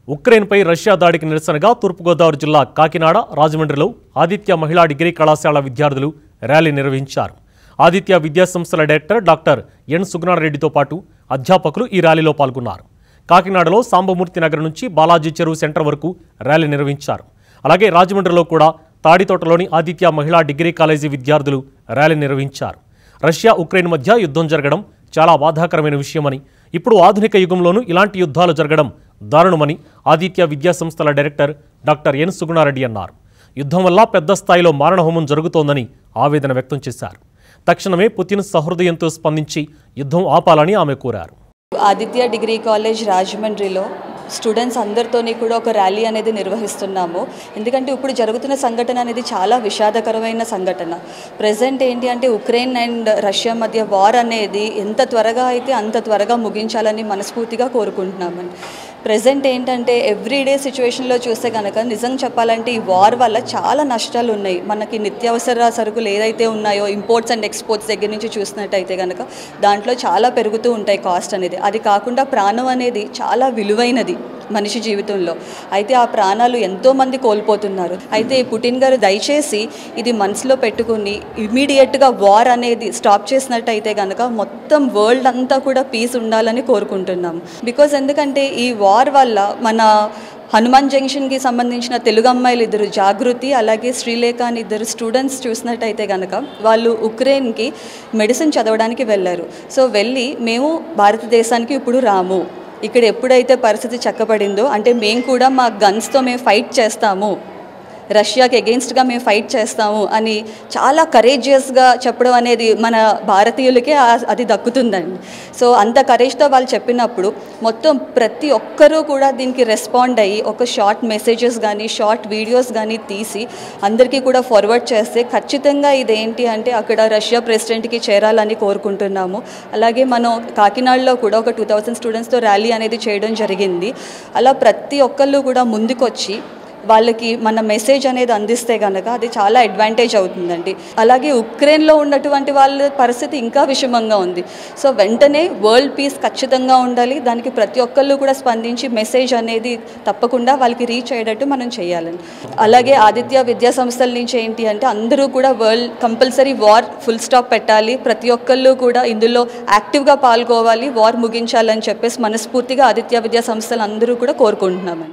ఉక్రెయిన్పై Russia దాడికి నిరసనగా తూర్పుగోదావరి జిల్లా కాకినాడ రాజమండ్రిలో ఆదిత్య మహిళా డిగ్రీ కళాశాల విద్యార్థులు ర్యాలీ నిర్వహించారు ఆదిత్య విద్యాసంస్థల డైరెక్టర్ డాక్టర్ ఎన్ సుగుణారెడ్డితో పాటు అధ్యాపకులు ఈ ర్యాలీలో పాల్గొన్నారు కాకినాడలో సాంబమూర్తి నగర్ నుంచి బాలాజీ చెరువు సెంటర్ వరకు ర్యాలీ నిర్వహించారు అలాగే రాజమండ్రిలో కూడా తాడితోటలోని ఆదిత్య మహిళా డిగ్రీ కాలేజీ విద్యార్థులు ర్యాలీ నిర్వహించారు రష్యా ఉక్రెయిన్ మధ్య యుద్ధం జరగడం చాలా బాధాకరమైన విషయమని ఇప్పుడు ఆధునిక యుగంలోనూ ఇలాంటి యుద్ధాలు జరగడం దారుణమని ఆదిత్య విద్యాసంస్థల డైరెక్టర్ డాక్టర్ ఎన్ సుగుణారెడ్డి అన్నారు యుద్ధం వల్ల పెద్ద స్థాయిలో మారణహోమం జరుగుతోందని ఆవేదన వ్యక్తం చేశారు తక్షణమే పుతిన్ సహృదయంతో స్పందించి యుద్ధం ఆపాలని ఆమె కోరారు ఆదిత్య డిగ్రీ కాలేజ్ రాజమండ్రిలో స్టూడెంట్స్ అందరితోని కూడా ఒక ర్యాలీ అనేది నిర్వహిస్తున్నాము ఎందుకంటే ఇప్పుడు జరుగుతున్న సంఘటన అనేది చాలా విషాదకరమైన సంఘటన ప్రజెంట్ ఏంటి అంటే ఉక్రెయిన్ అండ్ రష్యా మధ్య వార్ అనేది ఎంత త్వరగా అయితే అంత త్వరగా ముగించాలని మనస్ఫూర్తిగా కోరుకుంటున్నామండి ప్రజెంట్ ఏంటంటే ఎవ్రీడే సిచ్యువేషన్లో చూస్తే కనుక నిజం చెప్పాలంటే ఈ వార్ వల్ల చాలా నష్టాలు ఉన్నాయి మనకి నిత్యావసర సరుకులు ఏదైతే ఉన్నాయో ఇంపోర్ట్స్ అండ్ ఎక్స్పోర్ట్స్ దగ్గర నుంచి చూసినట్టయితే కనుక దాంట్లో చాలా పెరుగుతూ ఉంటాయి కాస్ట్ అనేది అది కాకుండా ప్రాణం అనేది చాలా విలువైనది మనిషి జీవితంలో అయితే ఆ ప్రాణాలు ఎంతోమంది కోల్పోతున్నారు అయితే పుటిన్ గారు దయచేసి ఇది మనసులో పెట్టుకుని ఇమీడియట్గా వార్ అనేది స్టాప్ చేసినట్టయితే కనుక మొత్తం వరల్డ్ అంతా కూడా పీస్ ఉండాలని కోరుకుంటున్నాం బికాజ్ ఎందుకంటే ఈ వార్ వల్ల మన హనుమాన్ జంక్షన్కి సంబంధించిన తెలుగు అమ్మాయిలు ఇద్దరు జాగృతి అలాగే శ్రీలేఖ అని ఇద్దరు స్టూడెంట్స్ చూసినట్టయితే కనుక వాళ్ళు ఉక్రెయిన్కి మెడిసిన్ చదవడానికి వెళ్ళారు సో వెళ్ళి మేము భారతదేశానికి ఇప్పుడు రాము ఇక్కడ ఎప్పుడైతే పరిస్థితి చక్కబడిందో అంటే మేము కూడా మా గన్స్తో మేము ఫైట్ చేస్తాము రష్యాకి ఎగెయిన్స్ట్గా మేము ఫైట్ చేస్తాము అని చాలా కరేజియస్గా చెప్పడం అనేది మన భారతీయులకే ఆ- అది దక్కుతుందండి సో అంత కరేజ్తో వాళ్ళు చెప్పినప్పుడు మొత్తం ప్రతి ఒక్కరూ కూడా దీనికి రెస్పాండ్ అయ్యి ఒక షార్ట్ మెసేజెస్ కానీ షార్ట్ వీడియోస్ కానీ తీసి అందరికీ కూడా ఫార్వర్డ్ చేస్తే ఖచ్చితంగా ఇదేంటి అంటే అక్కడ రష్యా ప్రెసిడెంట్కి చేరాలని కోరుకుంటున్నాము అలాగే మనం కాకినాడలో కూడా ఒక టూ థౌజండ్ స్టూడెంట్స్తో ర్యాలీ అనేది చేయడం జరిగింది అలా ప్రతి ఒక్కళ్ళు కూడా ముందుకొచ్చి వాళ్ళకి మన మెసేజ్ అనేది అందిస్తే కనుక అది చాలా అడ్వాంటేజ్ అవుతుందండి అలాగే ఉక్రెయిన్లో ఉన్నటువంటి వాళ్ళ పరిస్థితి ఇంకా విషమంగా ఉంది సో వెంటనే వరల్డ్ పీస్ ఖచ్చితంగా ఉండాలి దానికి ప్రతి ఒక్కళ్ళు కూడా స్పందించి మెసేజ్ అనేది తప్పకుండా వాళ్ళకి రీచ్ అయ్యేటట్టు మనం చేయాలండి అలాగే ఆదిత్య విద్యా సంస్థల నుంచి ఏంటి అంటే అందరూ కూడా world compulsory war full stop పెట్టాలి ప్రతి ఒక్కళ్ళు కూడా ఇందులో యాక్టివ్గా పాల్గొవాలి వార్ ముగించాలని చెప్పేసి మనస్ఫూర్తిగా ఆదిత్య విద్యా సంస్థలు అందరూ కూడా కోరుకుంటున్నామండి